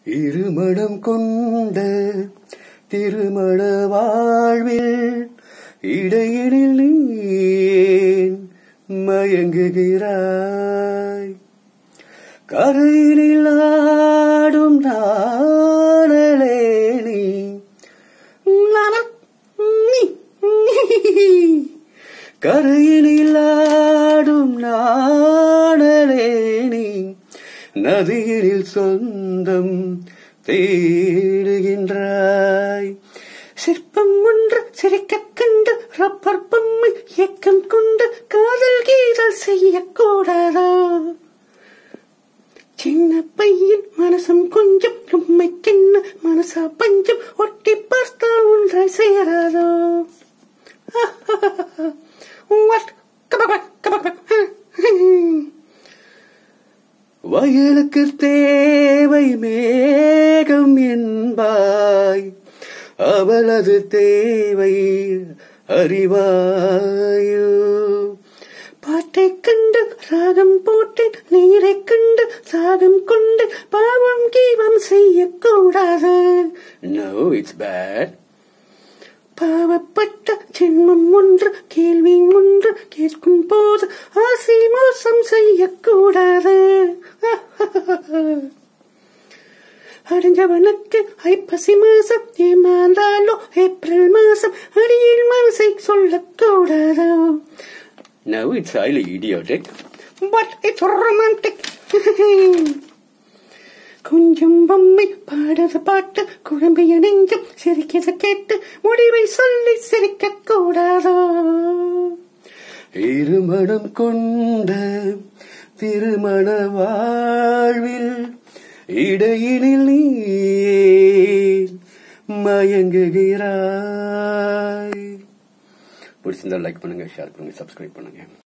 இருமணம் கொண்ட திருமண வாழ்வில் இடையினில் நீ ஏன் மயங்குகிறாய் கரையினில் ஆடும் நாடலே நீ நானா- நீ. கரையினில் ஆடும் நாடலே நீ நதியினில் சொந்தம் தேடுகின்றாய் சிற்பம் ஒன்று சிரிக்கக் கண்டு ரப்பர் பொம்மை ஏக்கம் கொண்டு காதல் கீதல் செய்யக்கூடாதா சின்ன பையன் மனசும் கொஞ்சம் உண்மைக்கென்ன மனசா பஞ்சம் ஒட்டி பார்த்தால் ஒன்றை சேராதோ What? கபக் கபக் வயலுக்கு தேவை மேகம் என்பாய் அவளது தேவை அறிவாயோ பாட்டை கண்டு ராகம் போட்டு நீரை கண்டு ராகம் கொண்டு பாவம் கீவம் செய்யக்கூடாது நோ இட்ஸ் பேட் பாவப்பட்ட ஜென்மம் ஒன்று கேள்வி ஒன்று கேட்கும் போது ஆசை மோசம் செய்யக்கூடாது அடைஞ்சவனுக்கு ஐப்பசி மாசம் ஏமாந்தாலோ ஏப்ரல் மாசம் அடியில் மனசை சொல்லக்கூடாது No, it's highly idiotic. But it's romantic. கொஞ்சம் பொம்மை பாடுற பாட்டு குழம்பிய நெஞ்சம் சிரிக்கிறத கேட்டு முடிவை சொல்லி சிரிக்க கூடாதோ இருமணம் கொண்ட திருமண வாழ்வில் இடையினில் நீ ஏன் மயங்குகிறாய் பிடிச்சிருந்தா லைக் பண்ணுங்க ஷேர் பண்ணுங்க சப்ஸ்கிரைப் பண்ணுங்க